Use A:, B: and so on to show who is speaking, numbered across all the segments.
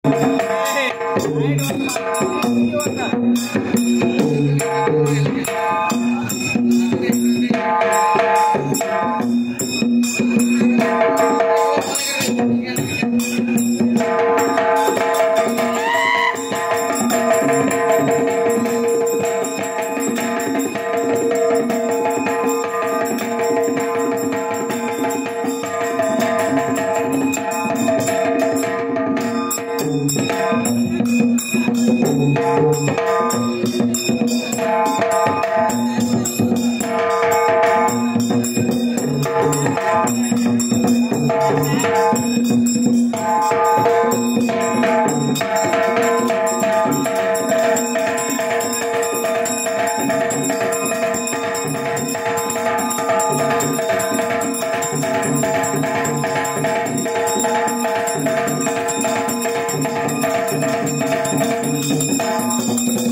A: ಿ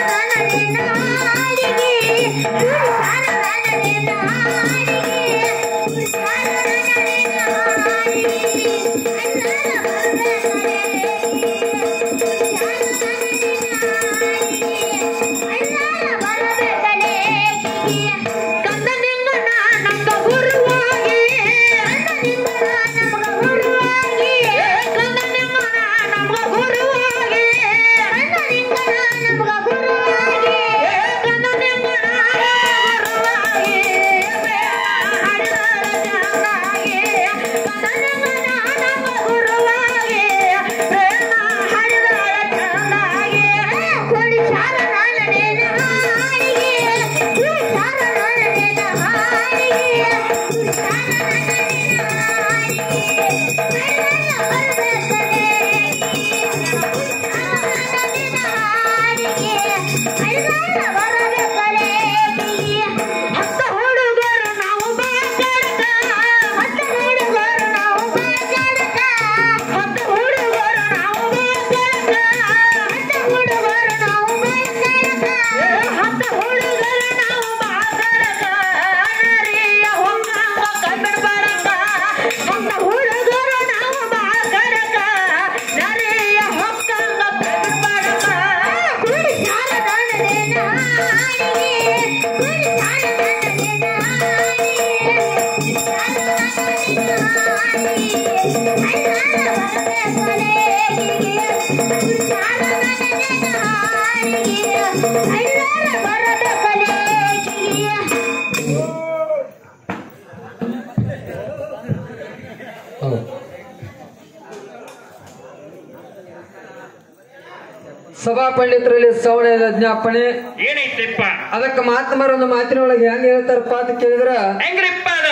A: ಸಭಾ ಪಂಡಿತರಲ್ಲಿ ಸವಣದ ಜ್ಞಾಪನೆ
B: ಏನೈತಿಪ್ಪ
A: ಅದಕ್ಕೆ ಮಹಾತ್ಮರೊಂದು ಮಾತಿನೊಳಗೆ ಹೆಂಗ್ ಹೇಳ್ತಾರಪ್ಪ ಅಂತ ಕೇಳಿದ್ರ
B: ಹೆಂಗ್ರಿಪ್ಪ ಅದು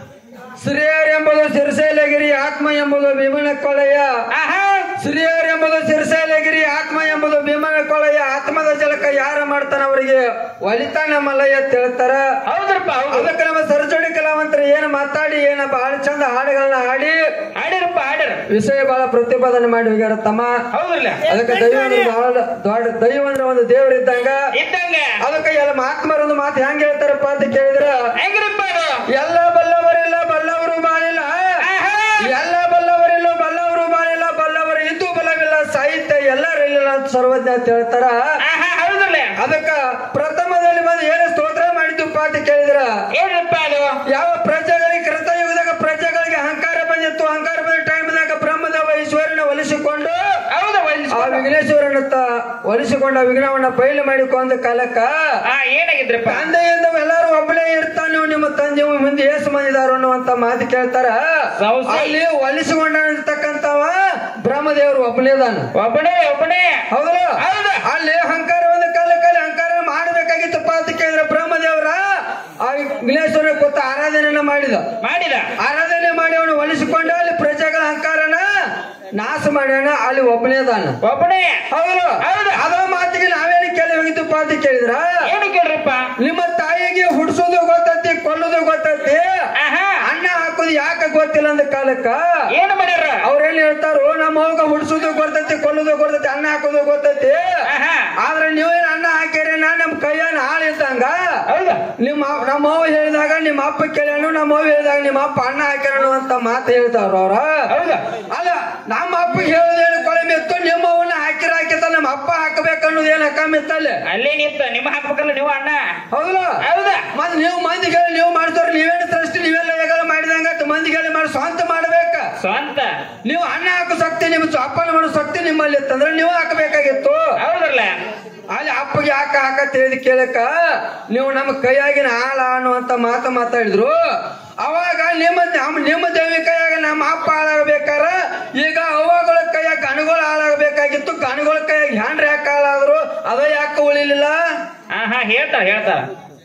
A: ಶ್ರೀಯರ್ ಎಂಬುದು ಸಿರಿಸೈಲಗಿರಿ ಆತ್ಮ ಎಂಬುದು ಭೀಮನ ಕೊಳೆಯ
B: ಆಹಾ
A: ಶ್ರೀಯರ್ ಎಂಬುದು ಸಿರಿಸೈಲಗಿರಿ ಆತ್ಮ ಎಂಬುದು ಭೀಮನ ಕೊಳೆಯ ಆತ್ಮದ ಜಲಕ ಯಾರ ಮಾಡ್ತಾನ ಅವರಿಗೆ ಒಲಿತಾನ ಮಲ್ಲಯ್ಯ ಅಂತ ಹೇಳ್ತಾರ
B: ಹೌದ್ರಪ್ಪ ಹೌದು
A: ಅದಕ್ಕೆ ನಮ್ಮ ಸರಜೋಡಿ ಕಲಾವಂತರು ಏನ್ ಮಾತಾಡಿ ಏನ ಬಹಳ ಚಂದ ಹಾಡುಗಳನ್ನ ಹಾಡಿ
B: ಹಾಡಿರಪ್ಪ ಹಾಡಿರ
A: ವಿಷಯ ಬಹಳ ಪ್ರತಿಪಾದನೆ ಮಾಡಿ ಹೋಗ್ಯಾರ ತಮ್ಮ
B: ಹೌದ್ರಲ್ಲ
A: ಅದಕ್ಕೆ ದೈವ ಅಂದ್ರೆ ಬಹಳ ದೊಡ್ಡ ದೈವ ಅಂದ್ರೆ ಒಂದು ದೇವ್ರ ಇದ್ದಂಗ
B: ಇದ್ದಂಗ
A: ಅದಕ್ಕೆ ಎಲ್ಲ ಮಹಾತ್ಮರೊಂದು ಮಾತು ಹೆಂಗ್ ಹೇಳ್ತಾರಪ್ಪ ಅಂತ ಕೇಳಿದ್ರ
B: ಹೆಂಗ್ರಿಪ್ಪ ಅದು
A: ಎಲ್ಲ ಬಲ್ಲವರಿಲ್ಲ ಬಲ್ಲವರು ಬಾಳಿಲ್ಲ
B: ಆಹಾ
A: ಎಲ್ಲ ಬಲ್ಲವರಿಲ್ಲ ಬಲ್ಲವರು ಬಾಳಿಲ್ಲ ಬಲ್ಲವರು ಇದ್ದು ಬಲವಿಲ್ಲ ಸಾಹಿತ್ಯ ಎಲ್ಲರಿಲ್ಲ ಅಂತ ಸರ್ವಜ್ಞ ಅಂತ ಹೇಳ್ತಾರ
B: ಆಹಾ ಹೌದ್ರಲ್ಲ
A: ಅದಕ್ಕ ಪ್ರಥಮದಲ್ಲಿ ಬಂದು ಏನು ಸ್ತೋತ್ರ ಮಾಡಿದ್ದುಪ್ಪ ಅಂತ ಕೇಳಿದ್ರ
B: ಏನ್ರಪ್ಪ ಅದು
A: ಯಾವ ಪ್ರಜೆಗಳಿಗೆ ಕೃತಯುಗದಾಗ ಪ್ರಜೆಗಳಿಗೆ ಅಹಂಕಾರ ಬಂದಿತ್ತು ಅಹಂಕಾರ ಬಂದ ಟೈಮ್ದಾಗ ಬ್ರಹ್ಮದೇವ ಈಶ್ವರನ ಒಲಿಸಿಕೊಂಡು
B: ಹೌದ
A: ಆ
B: ವಯಸ್ಸು
A: ವಿಘ್ನೇಶ್ವರನ ತ- ಒಲಿಸಿಕೊಂಡ ವಿಘ್ನವನ್ನ ಬಯಲು ಮಾಡಿಕೊಂಡ ಕಾಲಕ್ಕ
B: ಹಾ ಏನಾಗಿದ್ರಪ್ಪ
A: ತಂದೆಯಿಂದ ಎಲ್ಲರೂ ಒಬ್ಬಳೇ ಇರ್ತಾನೆ ನೀವು ನಿಮ್ಮ ತಂದೆ ಮುಂದೆ ಏಸು ಮಂದಿದಾರು ಅನ್ನುವಂತ ಮಾತು ಕೇಳ್ತಾರ
B: ಹೌದು.
A: ಅಲ್ಲಿ ಒಲಿಸಿಕೊಂಡಿರ್ತಕ್ಕಂತವ ಬ್ರಹ್ಮದೇವರು ಒಬ್ಬನೇದಾನ
B: ಒಬ್ಬನೇ ಒಬ್ಬನೇ
A: ಹೌದಲ್ಲ
B: ಹೌದು.
A: ಅಲ್ಲಿ ಅಹಂಕಾರ ಒಂದು ಕಾಲಕ್ಕಲ್ಲಿ ಅಹಂಕಾರ ಮಾಡಬೇಕಾಗಿತ್ತಪ್ಪ ಅಂತ ಕೇಳಿದ್ರೆ ಬ್ರಹ್ಮದೇವರ ಆ ವಿಘ್ನೇಶ್ವರ ಕೊತ್ತ ಆರಾಧನೆಯನ್ನ ಮಾಡಿದ
B: ಮಾಡಿದ
A: ಆರಾಧನೆ ಮಾಡಿ ಅವನು ಒಲಿಸಿಕೊಂಡು ಅಲ್ಲಿ ಪ್ರಜೆಗಳ ಅಹಂಕಾರನ ನಾಶ ಮಾಡ್ಯಾನ ಅಲ್ಲಿ ಒಬ್ಬನೇದಾನ
B: ಒಬ್ಬನೇ
A: ಹೌದು
B: ಹೌದು.
A: ಅದ ಮಾತಿಗೆ ನಾವೇನು ಕೇಳಿ ಹೋಗಿದ್ದಪ್ಪ ಅಂತ ಕೇಳಿದ್ರ
B: ಏನು ಕೇಳ್ರಪ್ಪ
A: ನಿಮ್ಮ ತಾಯಿಗೆ ಹುಡ್ಸೋದು ಗೊತ್ತೈತಿ ಕೊಲ್ಲೋದು ಗೊತ್ತೈತಿ
B: ಆಹಾ
A: ಅನ್ನ ಹಾಕೋದು ಯಾಕೆ ಗೊತ್ತಿಲ್ಲ ಅಂದ ಕಾಲಕ್ಕ
B: ಏನು ಮಾಡ್ಯಾರ
A: ಅವ್ರೇನ್ ಹೇಳ್ತಾರೋ ನಮ್ಮ ಅವ್ಗ ಹುಡ್ಸೋದು ಗೊತ್ತೈತಿ ಕೊಲ್ಲೋದು ಗೊತ್ತೈತಿ ಅನ್ನ ಹಾಕೋದು ಗೊತ್ತೈತಿ
B: ಆಹಾ
A: ಆದ್ರೆ ನೀವೇನ್ ಅನ್ನ ಹಾಕಿರಿ ನಾ ನಮ್ ಕೈಯನ್ನ ಹಾಳು ಇದ್ದಂಗ
B: ಹೌದಾ
A: ನಿಮ್ಮ ಅವ್- ನಮ್ಮ ಅವ್ವ ಹೇಳಿದಾಗ ನಿಮ್ಮ ಅಪ್ಪ ಕೇಳ್ಯಾನು ನಮ್ಮ ಅವ್ವ ಹೇಳಿದಾಗ ನಿಮ್ಮ ಅಪ್ಪ ಅನ್ನ ಹಾಕ್ಯಾನು ಅಂತ ಮಾತು ಹೇಳ್ತಾರ ಅವ್ರ
B: ಹೌದಾ
A: ಅಲ್ಲ ನಮ್ಮ ಅಪ್ಪ ಹೇಳೋದೇನು ಕೊಳಮಿತ್ತು ನಿಮ್ಮ ಅವನ್ನ ಹಾಕಿರ ಹಾಕಿತ ನಮ್ಮ ಅಪ್ಪ ಹಾಕಬೇಕನ್ನೋದು ಏನ್ ಹಕ್ಕಮಿತ್ತಲ್ಲಿ
B: ಅಲ್ಲೇ ನಿಂತ ನಿಮ್ಮ ಹಾಕ್ಬೇಕಲ್ಲ ನೀವು ಅಣ್ಣ
A: ಹೌದಲ್ಲ
B: ಹೌದಾ
A: ಮತ್ ನೀವು ಮಂದಿಗೆ ಹೇಳಿ ನೀವು ಮಾಡ್ತಾರ ನೀವೇನು ಸೃಷ್ಟಿ ನೀವೆಲ್ಲ ಹೇಗಲ ಮಾಡಿದಂಗ ಮಂದಿಗೆ ಹೇಳಿ ಮಾಡಿ ಸ್ವಂತ ಮಾಡ್ಬೇಕ
B: ಸ್ವಂತ
A: ನೀವು ಅನ್ನ ಹಾಕೋ ಶಕ್ತಿ ನಿಮ್ಮ ಅಪ್ಪನ ಮಾಡೋ ಶಕ್ತಿ ನಿಮ್ಮಲ್ಲಿ ಇತ್ತಂದ್ರೆ ನೀವು ಹಾಕಬೇಕಾಗಿತ್ತು
B: ಹೌದ್ರಲ್ಲ
A: ಅಲ್ಲಿ ಅಪ್ಪಗೆ ಹಾಕ ಹಾಕ ತಿಳಿದು ಕೇಳಕ ನೀವು ನಮ್ಮ ಕೈಯಾಗಿನ ಹಾಳ ಅನ್ನುವಂತ ಮಾತು ಮಾತಾಡಿದ್ರು ಅವಾಗ ನಿಮ್ಮ ನಮ್ಮ ನಿಮ್ಮ ದೇವಿ ಕೈಯಾಗ ನಮ್ಮ ಅಪ್ಪ ಹಾಳಾಗಬೇಕಾರ ಈಗ ಅವ್ವಗಳ ಕೈಯಾಗ ಗಣಗಳು ಹಾಳಾಗಬೇಕಾಗಿತ್ತು ಗಣಗಳ ಕೈಯಾಗ ಹ್ಯಾಂಡ್ರೆ ಯಾಕೆ ಹಾಳಾದ್ರು ಅದ ಯಾಕೆ ಉಳಿಲಿಲ್ಲ
B: ಹಾ ಹಾ ಹೇಳ್ತಾರ ಹೇಳ್ತಾರ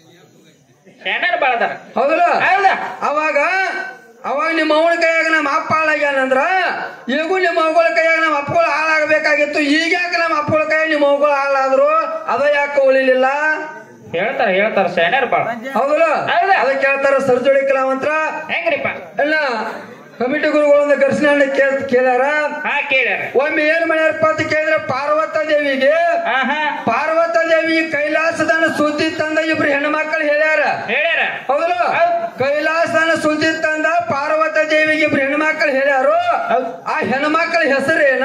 B: ಶರಣರ್ ಬಾಳದಾರ
A: ಹೌದಲ್ಲ
B: ಹೌದಾ
A: ಅವಾಗ ಅವಾಗ ನಿಮ್ಮ ಅವನ ಕೈಯಾಗ ನಮ್ಮ ಅಪ್ಪ ಹಾಳಾಗ್ಯಾನಂದ್ರ ಈಗೂ ನಿಮ್ಮ ಅವುಗಳ ಕೈಯಾಗ ನಮ್ಮ ಅಪ್ಪಗಳು ಹಾಳಾಗಬೇಕಾಗಿತ್ತು ಈಗ ಯಾಕೆ ನಮ್ಮ ಅಪ್ಪಗಳ ಕೈಯಾಗ ನಿಮ್ಮ ಅವುಗಳು ಹಾಳಾದ್ರು ಅದ ಯಾಕೆ ಉಳಿಲಿಲ್ಲ
B: ಹೇಳ್ತಾರ ಹೇಳ್ತಾರ ಶರಣರ್ ಬಾಳ
A: ಹೌದಲ್ಲ
B: ಹೌದಾ?
A: ಅದಕ್ಕೆ ಕೇಳ್ತಾರ ಸರ್ಜೋಡಿ ಕಲಾವಂತರ
B: ಹೆಂಗ್ರಿಪ್ಪ
A: ಎಲ್ಲ ಕಮಿಟಿ ಗುರುಗಳನ್ನ ದರ್ಶನ ಕೇಳ್ ಕೇಳ್ಯಾರ
B: ಹಾ ಕೇಳ್ಯಾರ
A: ಒಮ್ಮೆ ಏನ್ ಮಾಡ್ಯಾರಪ್ಪ ಅಂತ ಕೇಳಿದ್ರೆ ಪಾರ್ವತ ದೇವಿಗೆ
B: ಹಾ ಹಾ
A: ಪಾರ್ವತ ದೇವಿ
B: ಹೌದ್.
A: ಆ ಹೆಣ್ಮಕ್ಳ ಹೆಸರೇನ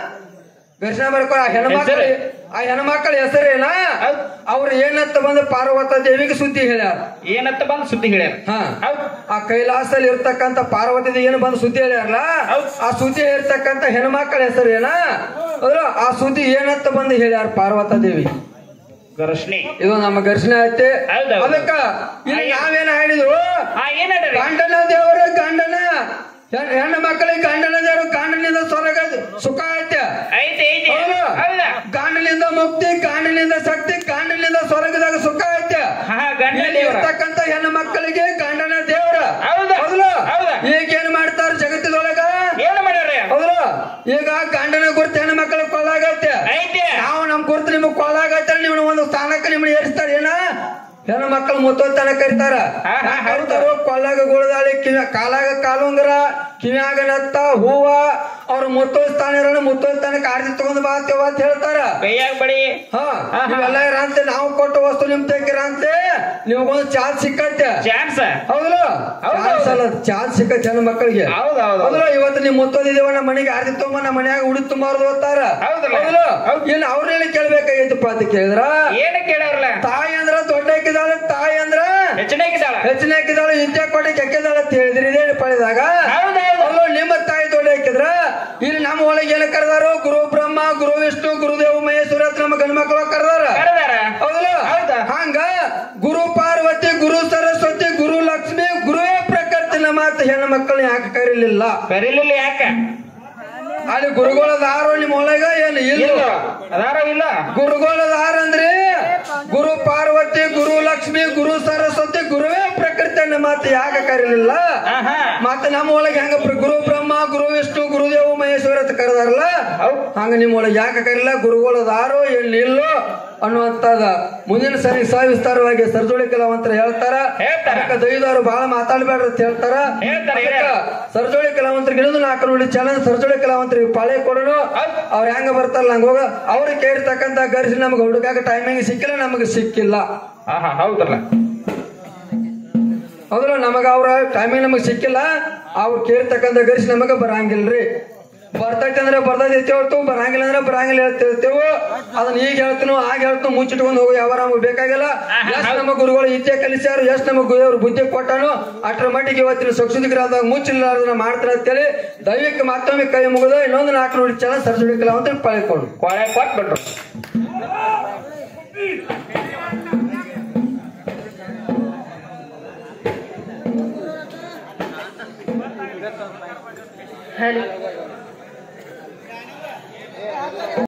A: ಘರ್ಷಣೆ ಬರ್ಕೊ ಆ ಹೆಣ್ಮಕ್ಳ
B: ಹೆಸರು?
A: ಆ ಹೆಣ್ಮಕ್ಳ ಹೆಸರೇನ
B: ಹೌದ್.
A: ಅವ್ರು ಏನಂತ ಬಂದು ಪಾರ್ವತ ದೇವಿಗೆ ಸುದ್ದಿ ಹೇಳ್ಯಾರ
B: ಏನಂತ ಬಂದ್ ಸುದ್ದಿ ಹೇಳ್ಯಾರ
A: ಹಾ
B: ಹೌದ್.
A: ಆ ಕೈಲಾಸದಲ್ಲಿ ಇರ್ತಕ್ಕಂತ ಪಾರ್ವತಿ ಏನು ಬಂದು ಸುದ್ದಿ ಹೇಳ್ಯಾರಲ್ಲ
B: ಹೌದ್.
A: ಆ ಸುದ್ದಿ ಇರ್ತಕ್ಕಂತ ಹೆಣ್ಮಕ್ಳ ಹೆಸರೇನ ಅದ್ರ ಆ ಸುದ್ದಿ ಏನಂತ ಬಂದು ಹೇಳ್ಯಾರ ಪಾರ್ವತ ದೇವಿ
B: ಘರ್ಷಣೆ
A: ಇದು ನಮ್ಮ ಘರ್ಷಣೆ ಐತೆ
B: ಹೌದೌದು.
A: ಅದಕ್ಕ ಇಲ್ಲಿ ನಾವೇನ್ ಹೇಳಿದ್ವು
B: ಹಾ ಏನ್ ಹೇಳ್ರಿ
A: ಗಂಡನ ದೇವರ ಗಂಡನ ಹೆಣ್- ಹೆಣ್ಣು ಮಕ್ಕಳಿಗೆ ಗಂಡನ ದೇವರು ಗಂಡನಿಂದ ಸ್ವರ್ಗ ಸುಖ ಐತೆ
B: ಐತೆ ಐತೆ
A: ಹೌದು.
B: ಹೌದಾ
A: ಗಂಡನಿಂದ ಮುಕ್ತಿ ಗಂಡನಿಂದ ಶಕ್ತಿ ಗಂಡನಿಂದ ಸ್ವರ್ಗದಾಗ ಸುಖ ಐತೆ
B: ಹಾ ಗಂಡ
A: ಇಲ್ಲಿ
B: ದೇವ್ರ
A: ಇರ್ತಕ್ಕಂತ ಹೆಣ್ಣು ಮಕ್ಕಳಿಗೆ ಗಂಡನ ದೇವರ
B: ಹೌದಾ?
A: ಹೌದಲ್ಲ
B: ಹೌದಾ?
A: ಈಗ ಏನ್ ಮಾಡ್ತಾರ ಜಗತ್ತಿನೊಳಗ
B: ಏನ್ ಮಾಡ್ಯಾರ
A: ಹೌದಲ್ಲ ಈಗ ಗಂಡನ ಗುರ್ತು ಹೆಣ್ಣು ಮಕ್ಕಳ ಕೊಳ್ಳಾಗೈತೆ
B: ಐತೆ
A: ನಾವು ನಮ್ ಗುರ್ತು ನಿಮ್ಗೆ ಕೊಳ್ಳಾಗೈತೆ ನಿಮ್ನ ಒಂದು ಸ್ಥಾನಕ್ಕೆ ನಿಮ್ನ ಏರಿಸ್ತಾರ ಏನ ಹೆಣ್ಣು ಮಕ್ಕಳು ಮುತ್ತೋತನ ಕರಿತಾರ
B: ಹಾ, ಹಾ, ಹೌದು.
A: ಕರಿತಾರೋ ಕೊಳ್ಳಾಗ ಗುಳದಾಳಿ ಕಿವಿ ಕಾಲಾಗ ಕಾಲುಂಗರ ಕಿವ್ಯಾಗ ನತ್ತ ಹೂವ ಅವ್ರ ಮುತ್ತೋಸ್ತಾನ ಇರೋಣ ಮುತ್ತೋಸ್ತಾನಕ್ಕೆ ಆರ್ತಿ ತಗೊಂಡ್ ಬಾತೇವ ಅಂತ ಹೇಳ್ತಾರ
B: ಕೈಯಾಗ ಬಡಿ
A: ಹಾ
B: ಹಾ, ಹಾ.
A: ನೀವೆಲ್ಲ ಇರಂತೆ ನಾವು ಕೊಟ್ಟ ವಸ್ತು ನಿಮ್ ತೆಗಿರಂತೆ ನಿಮಗೊಂದು ಚಾರ್ಜ್ ಸಿಕ್ಕತ್ತೆ
B: ಚಾನ್ಸ್
A: ಹೌದಲ್ಲ
B: ಹೌದು,
A: ಚಾನ್ಸ್ ಅಲ್ಲ ಚಾರ್ಜ್ ಸಿಕ್ಕತ್ತೆ ಹೆಣ್ಣು ಮಕ್ಕಳಿಗೆ
B: ಹೌದ್ ಹೌದ್ ಹೌದ್.
A: ಹೌದಲ್ಲ ಇವತ್ತು ನೀವು ಮುತ್ತೋದಿದೇವ ನಮ್ಮ ಮನೆಗೆ ಆರ್ತಿ ತುಂಬ ನಮ್ಮ ಮನ್ಯಾಗ ಉಡಿ ತುಂಬಾರ್ದು ಓದ್ತಾರ
B: ಹೌದಲ್ಲ?
A: ಹೌದಲ್ಲ
B: ಹೌದ್.
A: ಏನ್ ಅವ್ರನ್ನೇ ಕೇಳ್ಬೇಕಾಗೈತಪ್ಪ ಅಂತ ಕೇಳಿದ್ರ
B: ಏನ ಕೇಳವ್ರಲ್ಲ
A: ತಾಯಿ ಅಂದ್ರ ದೊಡ್ಡ ಹಾಕಿದಾಳೆ ತಾಯಿ ಅಂದ್ರ
B: ಹೆಚ್ಚಿನ ಹಾಕಿದಾಳ
A: ಹೆಚ್ಚಿನ ಹಾಕಿದಾಳೆ ವಿದ್ಯೆ ಕೊಟ್ಟಿ ಕೆಕ್ಕಿದಾಳೆ ಅಂತ ಹೇಳಿದ್ರಿ ಇದೇನು ಪಡೆದಾಗ
B: ಹೌದೌದು
A: ಅಲ್ಲೋ ನಿಮ್ಮ ತಾಯಿ ದೊಡ್ಡ ಹಾಕಿದ್ರ ಇಲ್ಲಿ ನಮ್ಮ ಒಳಗೆ ಏನ ಕರೆದಾರು ಗುರು ಬ್ರಹ್ಮ ಗುರು ವಿಷ್ಣು ಗುರುದೇವ ಮಹೇಶ್ವರ ಅಂತ ನಮ್ಮ ಗಂಡ ಮಕ್ಕಳು ಕರೆದಾರ
B: ಕರೆದಾರ
A: ಹೌದಲ್ಲ
B: ಹೌದಾ?
A: ಹಂಗ ಗುರು ಪಾರ್ವತಿ ಗುರು ಸರಸ್ವತಿ ಗುರು ಲಕ್ಷ್ಮಿ ಗುರುವೇ ಪ್ರಕೃತಿನ ಮಾತು ಹೆಣ್ಣು ಮಕ್ಕಳನ್ನ ಯಾಕೆ ಕರೀಲಿಲ್ಲ
B: ಕರೀಲಿಲ್ಲ ಯಾಕ
A: ಅಲ್ಲಿ ಗುರುಗಳದಾರು ನಿಮ್ಮ ಒಳಗ ಏನು ಇಲ್ಲ
B: ಇಲ್ಲ ಅದಾರ ಇಲ್ಲ
A: ಗುರುಗಳದಾರ ಅಂದ್ರೆ ಗುರು ಪಾರ್ವತಿ ಗುರು ಲಕ್ಷ್ಮಿ ಗುರು ಸರಸ್ವತಿ ಗುರುವೇ ಪ್ರಕೃತಿ ಅನ್ನೋ ಮಾತು ಯಾಕೆ ಕರೀಲಿಲ್ಲ
B: ಆಹಾ
A: ಮತ್ತೆ ನಮ್ಮ ಒಳಗೆ ಹೆಂಗ ಪ್ರ- ಗುರು ಬ್ರಹ್ಮ ಗುರು ವಿಷ್ಣು ಗುರುದೇವ ಮಹೇಶ್ವರ ಅಂತ ಕರೆದಾರಲ್ಲ
B: ಹೌದ್.
A: ಹಂಗ ನಿಮ್ಮ ಒಳಗೆ ಯಾಕೆ ಕರೀಲ್ಲ ಗುರುಗಳದಾರೋ ಎಲ್ಲಿಲ್ಲೋ ಅನ್ನುವಂತದ ಮುಂದಿನ ಸರಿ ಸವಿಸ್ತಾರವಾಗಿ ಸರ್ಜೋಳಿ ಕಲಾವಂತರು ಹೇಳ್ತಾರ
B: ಹೇಳ್ತಾರ.
A: ಅದಕ್ಕ ದೈವದವರು ಬಹಳ ಮಾತಾಡ್ಬೇಡ್ರಿ ಅಂತ ಹೇಳ್ತಾರ
B: ಹೇಳ್ತಾರ,
A: ಅದಕ್ಕ
B: ಹೇಳ್ಯಾರ.
A: ಸರ್ಜೋಳಿ ಕಲಾವಂತರಿಗೆ ಇನ್ನೊಂದು ನಾಲ್ಕು ನೋಡಿ ಚಾನಲ್ ಸರ್ಜೋಳಿ ಕಲಾವಂತರಿಗೆ ಪಾಳೆ ಕೊಡೋಣ
B: ಹೌದ್.
A: ಅವ್ರ ಹೆಂಗ ಬರ್ತಾರಲ್ಲ ಹಂಗ ಹೋಗ ಅವ್ರಿಗೆ ಕೇಳಿರ್ತಕ್ಕಂತ ಗರಿಸಿ ನಮ್ಗೆ ಹುಡುಗಾಗ ಟೈಮಿಂಗ್ ಸಿಕ್ಕಿಲ್ಲ ನಮಗೆ ಸಿಕ್ಕಿಲ್ಲ
B: ಆಹಾ ಹೌದಲ್ಲ
A: ಹೌದ್ರ ನಮಗ ಅವ್ರ ಟೈಮಿಂಗ್ ನಮಗ್ ಸಿಕ್ಕಿಲ್ಲ ಅವ್ರು ಕೇಳ್ತಕ್ಕಂಥ ಗರಿಸಿ ನಮಗ ಬರಂಗಿಲ್ರಿ ಬರ್ತೈತೆ ಅಂದ್ರೆ ಬರ್ತೈತಿ ಹೊರ್ತು ಬರಂಗಿಲ್ಲ ಅಂದ್ರೆ ಬರಂಗಿಲ್ಲ ಹೇಳ್ತಿರ್ತೇವೆ ಅದನ್ನ ಈಗ ಹೇಳ್ತೀನೋ ಆಗ ಹೇಳ್ತು ಮುಚ್ಚಿಟ್ಕೊಂಡು ಹೋಗೋ ಯಾವ ನಮಗೆ ಬೇಕಾಗಿಲ್ಲ ಎಷ್ಟ್ ನಮ್ಮ ಗುರುಗಳು ವಿದ್ಯೆ ಕಲಿಸ್ಯಾರು ಎಷ್ಟ್ ನಮ್ಮ ಗುರುವರು ಬುದ್ಧಿ ಕೊಟ್ಟಾನು ಅಷ್ಟರ ಮಟ್ಟಿಗೆ ಇವತ್ತಿನ ಸೊಕ್ಸುದಿಗರಾದಾಗ ಮುಚ್ಚಿಲ್ಲ ಮಾಡ್ತಾರೆ ಅಂತೇಳಿ ದೈವಿಕ ಮತ್ತೊಮ್ಮೆ ಕೈ ಮುಗಿದು ಇನ್ನೊಂದು ನಾಲ್ಕು ನೋಡಿ ಚೆನ್ನಾಗಿ ಸರ್ಸುಡಿಕಲ್ಲ ಅಂತ ಪಳ್ಕೊಂಡು
B: ಕೊಳೆ ಕೊಟ್ಬಿಟ್ರು
C: Hello.